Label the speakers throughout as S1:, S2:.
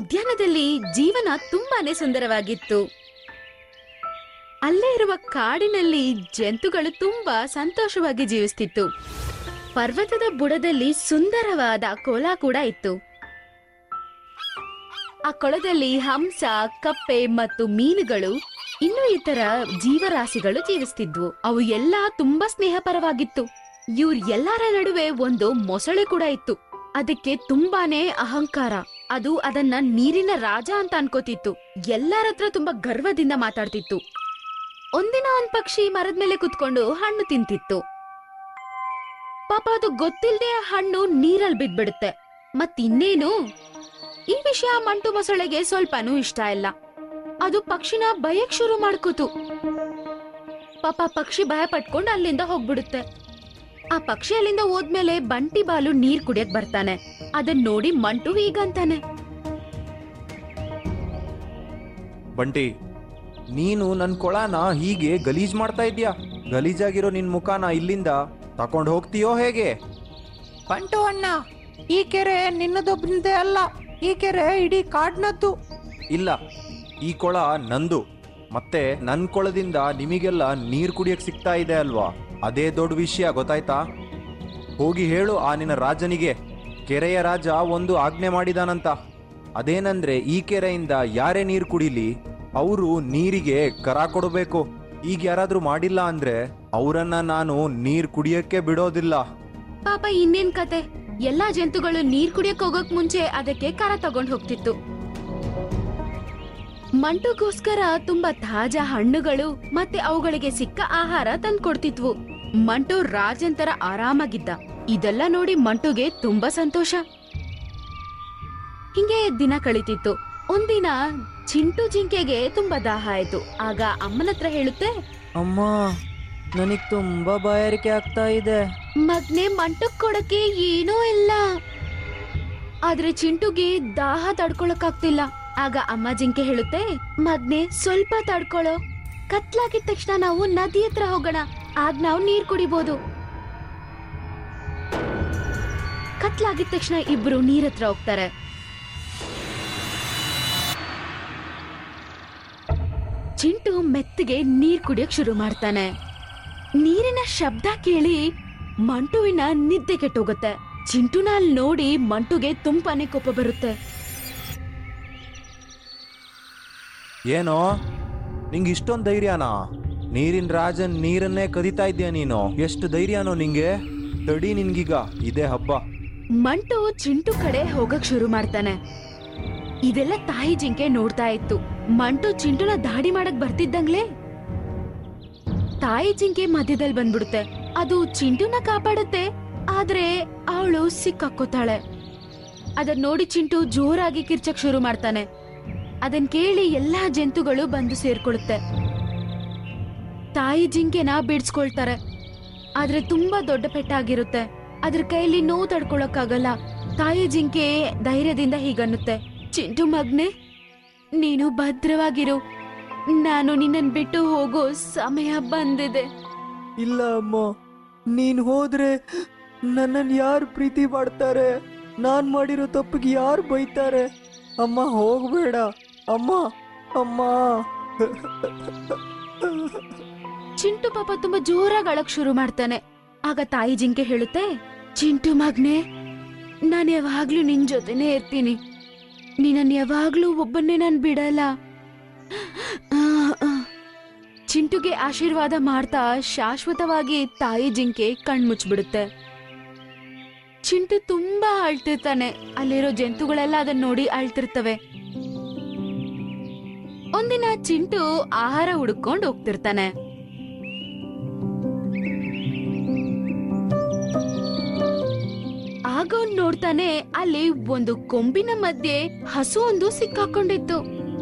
S1: ಉದ್ಯಾನದಲ್ಲಿ ಜೀವನ ತುಂಬಾನೇ ಸುಂದರವಾಗಿತ್ತು ಅಲ್ಲೇ ಇರುವ ಕಾಡಿನಲ್ಲಿ ಜಂತುಗಳು ತುಂಬಾ ಸಂತೋಷವಾಗಿ ಜೀವಿಸ್ತಿತ್ತು ಪರ್ವತದ ಬುಡದಲ್ಲಿ ಸುಂದರವಾದ ಕೊಳ ಕೂಡ ಇತ್ತು ಆ ಕೊಳದಲ್ಲಿ ಹಂಸ ಕಪ್ಪೆ ಮತ್ತು ಮೀನುಗಳು ಇನ್ನು ಇತರ ಜೀವರಾಶಿಗಳು ಜೀವಿಸ್ತಿದ್ವು ಅವು ಎಲ್ಲಾ ತುಂಬಾ ಸ್ನೇಹಪರವಾಗಿತ್ತು ಇವ್ರ ಎಲ್ಲರ ನಡುವೆ ಒಂದು ಮೊಸಳೆ ಕೂಡ ಇತ್ತು ಅದಕ್ಕೆ ತುಂಬಾನೇ ಅಹಂಕಾರ ಅದು ಅದನ್ನ ನೀರಿನ ರಾಜ ಅಂತ ಅನ್ಕೋತಿತ್ತು ಎಲ್ಲರ ಹತ್ರ ತುಂಬಾ ಗರ್ವದಿಂದ ಮಾತಾಡ್ತಿತ್ತು ಒಂದಿನ ಒಂದ್ ಪಕ್ಷಿ ಮರದ ಮೇಲೆ ಕುತ್ಕೊಂಡು ಹಣ್ಣು ತಿಂತಿತ್ತು ಪಾಪ ಅದು ಗೊತ್ತಿಲ್ದೆ ಆ ಹಣ್ಣು ನೀರಲ್ಲಿ ಬಿದ್ಬಿಡುತ್ತೆ ಮತ್ತಿನ್ನೇನು ಈ ವಿಷಯ ಮಂಟು ಮೊಸಳೆಗೆ ಸ್ವಲ್ಪನೂ ಇಷ್ಟ ಇಲ್ಲ ಅದು ಪಕ್ಷಿನ ಭಯಕ್ ಶುರು ಮಾಡ್ಕೋತು ಪಾಪ ಪಕ್ಷಿ ಭಯ ಪಟ್ಕೊಂಡು ಅಲ್ಲಿಂದ ಹೋಗ್ಬಿಡುತ್ತೆ ಆ ಪಕ್ಷಿ ಅಲ್ಲಿಂದ ಹೋದ್ಮೇಲೆ ಬಂಟಿ ಬಾಲು ನೀರ್ ಕುಡಿಯಕ್ ಬರ್ತಾನೆ ಅದನ್ ನೋಡಿ ಮಂಟು ಹೀಗಂತಾನೆ
S2: ಬಂಟಿ ನೀನು ನನ್ನ ಕೊಳನ ಹೀಗೆ ಗಲೀಜ್ ಮಾಡ್ತಾ ಇದ್ಯಾ ಗಲೀಜಾಗಿರೋ ನಿನ್ ಮುಖಾನ ಇಲ್ಲಿಂದ ತಕೊಂಡು ಹೋಗ್ತೀಯೋ ಹೇಗೆ
S3: ಬಂಟು ಅಣ್ಣ ಈ ಕೆರೆ ನಿನ್ನದೊಬ್ಬನದೇ ಅಲ್ಲ ಈ ಕೆರೆ ಇಡೀ ಕಾಡ್ನದ್ದು
S2: ಇಲ್ಲ ಈ ಕೊಳ ನಂದು ಮತ್ತೆ ನನ್ನ ಕೊಳದಿಂದ ನಿಮಗೆಲ್ಲ ನೀರು ಕುಡಿಯಕ್ ಸಿಗ್ತಾ ಇದೆ ಅಲ್ವಾ ಅದೇ ದೊಡ್ಡ ವಿಷಯ ಗೊತ್ತಾಯ್ತಾ ಹೋಗಿ ಹೇಳು ಆ ನಿನ್ನ ರಾಜನಿಗೆ ಕೆರೆಯ ರಾಜ ಒಂದು ಆಜ್ಞೆ ಮಾಡಿದಾನಂತ ಅದೇನಂದ್ರೆ ಈ ಕೆರೆಯಿಂದ ಯಾರೇ ನೀರು ಕುಡಿಲಿ ಅವರು ನೀರಿಗೆ ಕರ ಕೊಡಬೇಕು ಈಗ ಯಾರಾದ್ರೂ ಮಾಡಿಲ್ಲ ಅಂದ್ರೆ ಅವರನ್ನ ನಾನು ನೀರು ಕುಡಿಯಕ್ಕೆ ಬಿಡೋದಿಲ್ಲ
S1: ಪಾಪ ಇನ್ನೇನ್ ಕತೆ ಎಲ್ಲಾ ಜಂತುಗಳು ನೀರ್ ಕುಡಿಯಕ್ ಹೋಗಕ್ ಮುಂಚೆ ಅದಕ್ಕೆ ಕರ ತಗೊಂಡ್ ಹೋಗ್ತಿತ್ತು ಮಂಟುಗೋಸ್ಕರ ತುಂಬಾ ತಾಜಾ ಹಣ್ಣುಗಳು ಮತ್ತೆ ಅವುಗಳಿಗೆ ಸಿಕ್ಕ ಆಹಾರ ತಂದ್ಕೊಡ್ತಿದ್ವು ಮಂಟು ರಾಜಂತರ ಆರಾಮಾಗಿದ್ದ ಇದೆಲ್ಲ ನೋಡಿ ಮಂಟುಗೆ ತುಂಬಾ ಸಂತೋಷ ಹಿಂಗೆ ದಿನ ಕಳೀತಿತ್ತು ಒಂದಿನ ಚಿಂಟು ಜಿಂಕೆಗೆ ತುಂಬಾ ದಾಹ ಆಯ್ತು ಆಗ ಅಮ್ಮನ ಹತ್ರ ಹೇಳುತ್ತೆ
S4: ಅಮ್ಮ ನನಗ್ ತುಂಬಾ ಬಾಯಾರಿಕೆ ಆಗ್ತಾ ಇದೆ
S1: ಮಗ್ನೆ ಮಂಟಕ್ ಕೊಡಕ್ಕೆ ಏನೂ ಇಲ್ಲ ಆದ್ರೆ ಚಿಂಟುಗೆ ದಾಹ ತಡ್ಕೊಳಕ್ಕಾಗ್ತಿಲ್ಲ ಆಗ ಅಮ್ಮ ಜಿಂಕೆ ಹೇಳುತ್ತೆ ಮಗ್ನೆ ಸ್ವಲ್ಪ ತಡ್ಕೊಳ್ಳೋ ಕತ್ಲಾಗಿದ ತಕ್ಷಣ ನಾವು ನದಿ ಹತ್ರ ಹೋಗೋಣ ಆಗ ನಾವು ನೀರ್ ಕುಡಿಬೋದು ಕತ್ಲಾಗಿದ ತಕ್ಷಣ ಇಬ್ರು ನೀರ್ ಹತ್ರ ಹೋಗ್ತಾರೆ ಚಿಂಟು ಮೆತ್ತಗೆ ನೀರ್ ಕುಡಿಯಕ್ ಶುರು ಮಾಡ್ತಾನೆ ನೀರಿನ ಶಬ್ದ ಕೇಳಿ ಮಂಟುವಿನ ನಿದ್ದೆ ಕೆಟ್ಟೋಗುತ್ತೆ ಚಿಂಟುನ ಅಲ್ಲಿ ನೋಡಿ ಮಂಟುಗೆ ತುಂಬಾನೇ ಕೋಪ ಬರುತ್ತೆ
S2: ಏನೋ ನಿಂಗೆ ಇಷ್ಟೊಂದು ಧೈರ್ಯನಾ ನೀರಿನ ರಾಜನ್ ನೀರನ್ನೇ ಕದಿತಾ ಇದ್ಯಾ ನೀನು ಎಷ್ಟು ಧೈರ್ಯನೋ ನಿಂಗೆ ತಡಿ ನಿನ್ಗೀಗ ಇದೇ ಹಬ್ಬ
S1: ಮಂಟು ಚಿಂಟು ಕಡೆ ಹೋಗಕ್ ಶುರು ಮಾಡ್ತಾನೆ ಇದೆಲ್ಲ ತಾಯಿ ಜಿಂಕೆ ನೋಡ್ತಾ ಇತ್ತು ಮಂಟು ಚಿಂಟುನ ದಾಡಿ ಮಾಡಕ್ ಬರ್ತಿದ್ದಂಗ್ಲೇ ತಾಯಿ ಜಿಂಕೆ ಮಧ್ಯದಲ್ಲಿ ಬಂದ್ಬಿಡುತ್ತೆ ಅದು ಚಿಂಟುನ ಕಾಪಾಡುತ್ತೆ ಆದ್ರೆ ಅವಳು ಸಿಕ್ಕಾಕೋತಾಳೆ ಅದನ್ ನೋಡಿ ಚಿಂಟು ಜೋರಾಗಿ ಕಿರ್ಚಕ್ ಶುರು ಮಾಡ್ತಾನೆ ಅದನ್ ಕೇಳಿ ಎಲ್ಲಾ ಜಂತುಗಳು ಬಂದು ಸೇರ್ಕೊಳ್ಳುತ್ತೆ ತಾಯಿ ಜಿಂಕೆನ ಬಿಡ್ಸ್ಕೊಳ್ತಾರೆ ಆದ್ರೆ ತುಂಬಾ ದೊಡ್ಡ ಪೆಟ್ಟಾಗಿರುತ್ತೆ ಅದ್ರ ಕೈಯಲ್ಲಿ ನೋವು ತಡ್ಕೊಳಕ್ಕಾಗಲ್ಲ ತಾಯಿ ಜಿಂಕೆ ಧೈರ್ಯದಿಂದ ಹೀಗನ್ನುತ್ತೆ ಚಿಂಟು ಮಗ್ನೆ ನೀನು ಭದ್ರವಾಗಿರು ನಾನು ನಿನ್ನನ್ ಬಿಟ್ಟು ಹೋಗೋ ಸಮಯ ಬಂದಿದೆ
S4: ಇಲ್ಲ ಅಮ್ಮ ನೀನ್ ಹೋದ್ರೆ ನನ್ನನ್ ಯಾರು ಪ್ರೀತಿ ಮಾಡ್ತಾರೆ ನಾನ್ ಮಾಡಿರೋ ತಪ್ಪಿಗೆ ಯಾರು ಬೈತಾರೆ ಅಮ್ಮ ಹೋಗ್ಬೇಡ ಅಮ್ಮ ಅಮ್ಮ
S1: ಚಿಂಟು ಪಾಪ ತುಂಬಾ ಜೋರಾಗಿ ಅಳಕ್ ಶುರು ಮಾಡ್ತಾನೆ ಆಗ ತಾಯಿ ಜಿಂಕೆ ಹೇಳುತ್ತೆ ಚಿಂಟು ಮಗ್ನೆ ನಾನ್ ಯಾವಾಗ್ಲೂ ನಿನ್ ಜೊತೆನೇ ಇರ್ತೀನಿ ನೀನನ್ ಯಾವಾಗ್ಲೂ ಒಬ್ಬನ್ನೇ ನಾನ್ ಬಿಡಲ್ಲ ಆ, ಆ. ಚಿಂಟುಗೆ ಆಶೀರ್ವಾದ ಮಾಡ್ತಾ ಶಾಶ್ವತವಾಗಿ ತಾಯಿ ಜಿಂಕೆ ಕಣ್ಮುಚ್ಬಿಡುತ್ತೆ ಚಿಂಟು ತುಂಬಾ ಅಳ್ತಿರ್ತಾನೆ ಅಲ್ಲಿರೋ ಜಂತುಗಳೆಲ್ಲ ಅದನ್ನ ನೋಡಿ ಅಳ್ತಿರ್ತವೆ ಒಂದಿನ ಚಿಂಟು ಆಹಾರ ಹುಡುಕೊಂಡು ಹೋಗ್ತಿರ್ತಾನೆ ಆಗ ಅವ್ನ್ ನೋಡ್ತಾನೆ ಅಲ್ಲಿ ಒಂದು ಕೊಂಬಿನ ಮಧ್ಯೆ ಹಸು ಒಂದು ಸಿಕ್ಕಾಕೊಂಡಿತ್ತು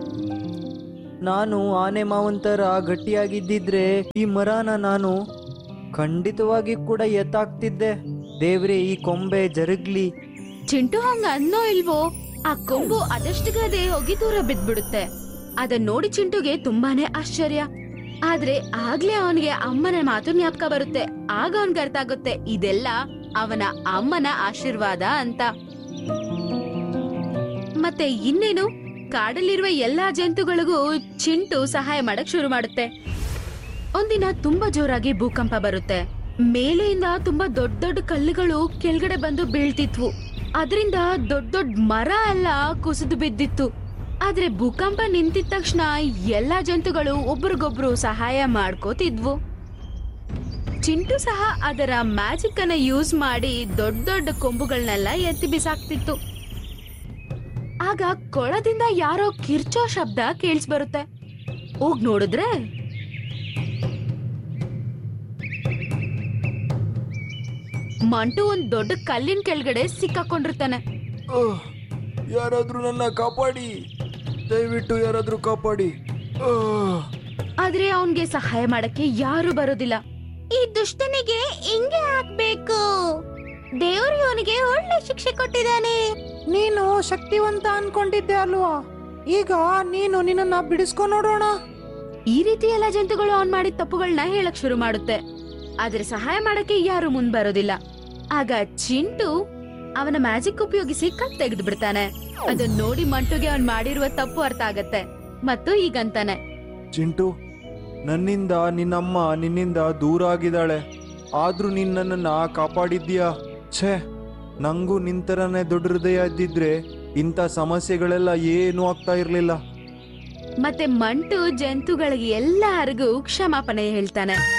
S4: ನಾನು ಆನೆ ಮಾವನ್ ತರ ಗಟ್ಟಿಯಾಗಿದ್ದಿದ್ರೆ ಈ ಮರನ ನಾನು ಖಂಡಿತವಾಗಿ ಕೂಡ ಎತ್ತಾಕ್ತಿದ್ದೆ ದೇವ್ರೆ ಈ ಕೊಂಬೆ ಜರುಗ್ಲಿ
S1: ಚಿಂಟು ಹಂಗ ಅನ್ನೋ ಇಲ್ವೋ ಆ ಕೊಂಬು ಅದಷ್ಟಗದೆ ಹೋಗಿ ದೂರ ಬಿದ್ಬಿಡುತ್ತೆ ಅದನ್ ನೋಡಿ ಚಿಂಟುಗೆ ತುಂಬಾನೇ ಆಶ್ಚರ್ಯ ಆದ್ರೆ ಆಗ್ಲೇ ಅವನಿಗೆ ಅಮ್ಮನ ಮಾತು ಜ್ಞಾಪಕ ಬರುತ್ತೆ ಆಗ ಅವನ್ಗೆ ಅರ್ಥ ಆಗುತ್ತೆ ಇದೆಲ್ಲ ಅವನ ಅಮ್ಮನ ಆಶೀರ್ವಾದ ಅಂತ ಮತ್ತೆ ಇನ್ನೇನು ಕಾಡಲ್ಲಿರುವ ಎಲ್ಲಾ ಜಂತುಗಳಿಗೂ ಚಿಂಟು ಸಹಾಯ ಮಾಡಕ್ ಶುರು ಮಾಡುತ್ತೆ ಒಂದಿನ ತುಂಬಾ ಜೋರಾಗಿ ಭೂಕಂಪ ಬರುತ್ತೆ ಮೇಲೆಯಿಂದ ತುಂಬಾ ದೊಡ್ಡ ದೊಡ್ಡ ಕಲ್ಲುಗಳು ಕೆಳಗಡೆ ಬಂದು ಬೀಳ್ತಿದ್ವು ಅದರಿಂದ ದೊಡ್ಡ ದೊಡ್ಡ ಮರ ಎಲ್ಲ ಕುಸಿದು ಬಿದ್ದಿತ್ತು ಆದ್ರೆ ಭೂಕಂಪ ನಿಂತಿದ ತಕ್ಷಣ ಎಲ್ಲಾ ಜಂತುಗಳು ಒಬ್ರಿಗೊಬ್ರು ಸಹಾಯ ಮಾಡ್ಕೋತಿದ್ವು ಚಿಂಟು ಸಹ ಅದರ ಮ್ಯಾಜಿಕ್ ಅನ್ನ ಯೂಸ್ ಮಾಡಿ ದೊಡ್ಡ ದೊಡ್ಡ ಕೊಂಬುಗಳನ್ನೆಲ್ಲ ಎತ್ತಿ ಬಿಸಾಕ್ತಿತ್ತು ಆಗ ಕೊಳದಿಂದ ಯಾರೋ ಕಿರ್ಚೋ ಶಬ್ದ ಕೇಳಿಸ್ಬರುತ್ತೆ ಹೋಗ್ ನೋಡಿದ್ರೆ ಮಂಟು ಒಂದ್ ದೊಡ್ಡ ಕಲ್ಲಿನ ಕೆಳಗಡೆ ಸಿಕ್ಕಾಕೊಂಡಿರ್ತಾನೆ
S2: ಆಹ್, ಯಾರಾದ್ರೂ ನನ್ನ ಕಾಪಾಡಿ ದಯವಿಟ್ಟು ಯಾರಾದ್ರೂ ಕಾಪಾಡಿ ಆಹ್.
S1: ಆದ್ರೆ ಅವನ್ಗೆ ಸಹಾಯ ಮಾಡಕ್ಕೆ ಯಾರು ಬರೋದಿಲ್ಲ ಈ ದುಷ್ಟನಿಗೆ ಹಿಂಗೆ ಆಗ್ಬೇಕು ದೇವರು ಇವನಿಗೆ ಒಳ್ಳೆ ಶಿಕ್ಷೆ ಕೊಟ್ಟಿದ್ದಾನೆ
S3: ನೀನು ಶಕ್ತಿವಂತ ಅನ್ಕೊಂಡಿದ್ದೆ ಅಲ್ವಾ ಈಗ ನೀನು ನಿನ್ನನ್ನ ಬಿಡಿಸ್ಕೊ ನೋಡೋಣ
S1: ಈ ರೀತಿ ಎಲ್ಲ ಜಂತುಗಳು ಅವನ್ ಮಾಡಿದ ತಪ್ಪುಗಳನ್ನ ಹೇಳಕ್ ಶುರು ಮಾಡುತ್ತೆ ಆದ್ರೆ ಸಹಾಯ ಮಾಡಕ್ಕೆ ಯಾರು ಮುಂದ್ ಬರೋದಿಲ್ಲ ಆಗ ಚಿಂಟು ಅವನ ಮ್ಯಾಜಿಕ್ ಉಪಯೋಗಿಸಿ ಕತ್ ತೆಗೆದು ಬಿಡ್ತಾನೆ ಅದನ್ನ ನೋಡಿ ಮಂಟುಗೆ ಅವನ್ ಮಾಡಿರುವ ತಪ್ಪು ಅರ್ಥ ಆಗತ್ತೆ ಮತ್ತು ಹೀಗಂತಾನೆ
S2: ಚಿಂಟು ನನ್ನಿಂದ ನಿನ್ನಮ್ಮ ನಿನ್ನಿಂದ ದೂರ ಆಗಿದ್ದಾಳೆ ಆದ್ರೂ ನೀನ್ ನನ್ನನ್ನ ಕಾಪಾಡಿದ್ಯಾ ಛೇ ನಂಗೂ ನಿಂತರನೇ ದೊಡ್ಡ ಹೃದಯ ಇದ್ದಿದ್ರೆ ಇಂಥ ಸಮಸ್ಯೆಗಳೆಲ್ಲ ಏನೂ ಆಗ್ತಾ ಇರ್ಲಿಲ್ಲ
S1: ಮತ್ತೆ ಮಂಟು ಜಂತುಗಳಿಗೆ ಎಲ್ಲರಿಗೂ ಕ್ಷಮಾಪಣೆ ಹೇಳ್ತಾನೆ